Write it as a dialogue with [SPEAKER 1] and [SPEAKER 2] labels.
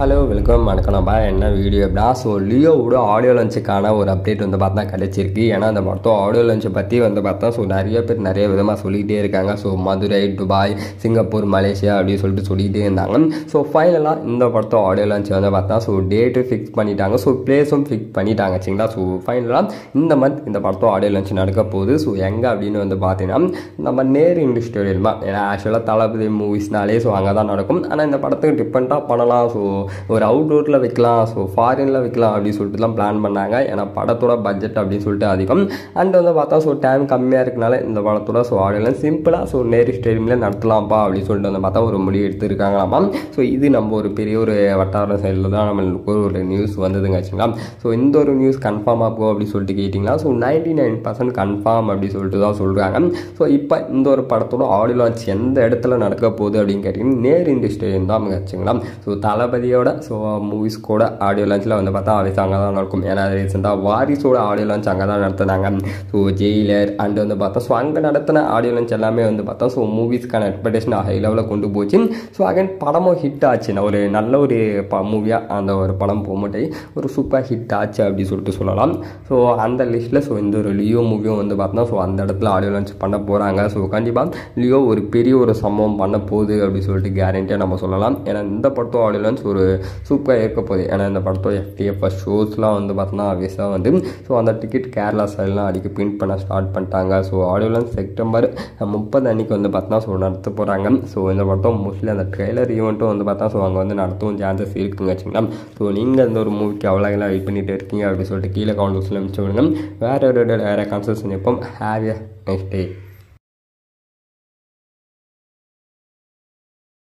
[SPEAKER 1] hello welcome வணக்கம் நம்ம என்ன வீடியோ எப்படின்னா ஸோ லியோவோட ஆடியோ லஞ்சுக்கான ஒரு அப்டேட் வந்து பார்த்தா கிடைச்சிருக்கு ஏன்னா அந்த மொத்தம் ஆடியோ லஞ்சை பற்றி வந்து பார்த்தா ஸோ நிறைய பேர் நிறைய விதமாக சொல்லிகிட்டே இருக்காங்க so Madurai Dubai Singapore Malaysia அப்படின்னு சொல்லிட்டு சொல்லிகிட்டே இருந்தாங்க ஸோ ஃபைனலாக இந்த படத்தோம் ஆடியோ லஞ்ச் வந்து பார்த்தா ஸோ டேட்டு ஃபிக்ஸ் பண்ணிட்டாங்க ஸோ பிளேஸும் ஃபிக்ஸ் பண்ணிட்டாங்க சரிங்களா ஸோ ஃபைனலாக இந்த மந்த் இந்த படத்தோம் ஆடியோ லஞ்ச் நடக்க போகுது ஸோ எங்கே அப்படின்னு வந்து பார்த்தீங்கன்னா நம்ம நேர் இங்கிலீஷ் ஸ்டேடியம் தான் ஏன்னா ஆக்சுவலாக தளபதி மூவிஸ்னாலே ஸோ அங்கே தான் நடக்கும் ஆனால் இந்த படத்துக்கு டிஃப்ரெண்ட்டாக பண்ணலாம் ஸோ ஒரு அவுட்டோரில் வைக்கலாம் ஸோ ஃபாரினில் வைக்கலாம் அப்படின்னு சொல்லிட்டுலாம் பிளான் பண்ணாங்க ஏன்னா படத்தோட பட்ஜெட் அப்படின்னு சொல்லிட்டு அதிகம் அண்ட் வந்து பார்த்தா ஸோ டைம் கம்மியாக இருக்கனால இந்த படத்தோட ஸோ ஆடியெல்லாம் சிம்பிளாக ஸோ நேரு ஸ்டேடியமில் நடத்தலாம்ப்பா அப்படின்னு சொல்லிட்டு வந்து பார்த்தா ஒரு முடிவு எடுத்துருக்காங்களாமா ஸோ இது நம்ம ஒரு பெரிய ஒரு வட்டார சைடில் தான் நம்மளுக்கு ஒரு நியூஸ் வந்ததுங்க வச்சுங்களா ஸோ இந்த ஒரு நியூஸ் கன்ஃபார்மாக போ அப்படின்னு சொல்லிட்டு கேட்டிங்களா so ninety nine percent confirm அப்படின்னு சொல்லிட்டு தான் சொல்கிறாங்க ஸோ இப்போ இந்த ஒரு படத்தோட ஆடியோ லான்ச் எந்த இடத்துல நடக்க போகுது அப்படின்னு கேட்டிங்கன்னா நேர் இந்திய ஸ்டேடியம் தான் வச்சுங்களா ஸோ தளபதியோட ஸோ மூவிஸ் கூட ஆடியோ லான்ச்சில் வந்து பார்த்தா ஆல்வேஸ் அங்கே தான் நடக்கும் ஏன்னா ரீசெண்டாக வாரிசோட ஆடியோ லான்ச் அங்கே தான் நடத்துனாங்க ஸோ ஜெயிலர் அண்ட் வந்து பார்த்தா ஸோ அங்கே நடத்தின ஆடியோ லான்ச் எல்லாமே வந்து பார்த்தா ஸோ மூவிஸ்க்கான எக்ஸ்பெக்டேஷன் ஹை லெவலில் கொண்டு போச்சு ஸோ அகைன் படமும் ஹிட் ஆச்சு ஒரு நல்ல ஒரு ப மூவியாக அந்த ஒரு படம் போகும்போது ஒரு சூப்பர் ஹிட் ஆச்சு அப்படின்னு சொல்லிட்டு சொல்லலாம் ஸோ அந்த லிஸ்ட்டில் ஸோ இந்த ஒரு லியோ மூவியும் வந்து பார்த்தோன்னா ஸோ அந்த இடத்துல ஆடியோ லான்ச் பண்ண போகிறாங்க ஸோ கண்டிப்பாக லியோ ஒரு பெரிய ஒரு சம்பவம் பண்ண போகுது அப்படின்னு சொல்லிட்டு கேரண்டியாக நம்ம சொல்லலாம் ஏன்னா இந்த படத்தோட ஆடியோ லான்ச் ஒரு சூப்பராக இருக்க போகுது ஏன்னா இந்த படத்தோட எஃப்டிஎஃப்எஸ் ஷோஸ்லாம் வந்து பார்த்தோன்னா ஆப்வியஸாக வந்து ஸோ அந்த டிக்கெட் கேரளா சைட்லாம் அடிக்க பிரிண்ட் பண்ண ஸ்டார்ட் பண்ணிட்டாங்க ஸோ ஆடியோ லான்ச் செப்டம்பர் முப்பது அன்னைக்கு வந்து பார்த்தோன்னா ஸோ நடத்த போகிறாங்க ஸோ இந்த படத்தம் மோஸ்ட்லி அந்த ட்ரெய்லர் ஈவெண்ட்டும் வந்து பார்த்தா ஸோ அங்கே வந்து நடத்தவும் சான்சஸ் இருக்குங்க வச்சுங்களா ஸோ நீங்கள் இந்த ஒரு மூவிக்கு அவ்வளோலாம் வெயிட் பண்ணிட்டு இருக்கீங்க அப்படின்னு சொல்லிட்டு கீழே கவுண்ட் பாக்ஸில் அனுப்பிச்சு விடுங்க வேறு ஒரு வேறு கன்சல்ஸ் நிற்போம் ஹேவ் எ நெக்ஸ்ட் டே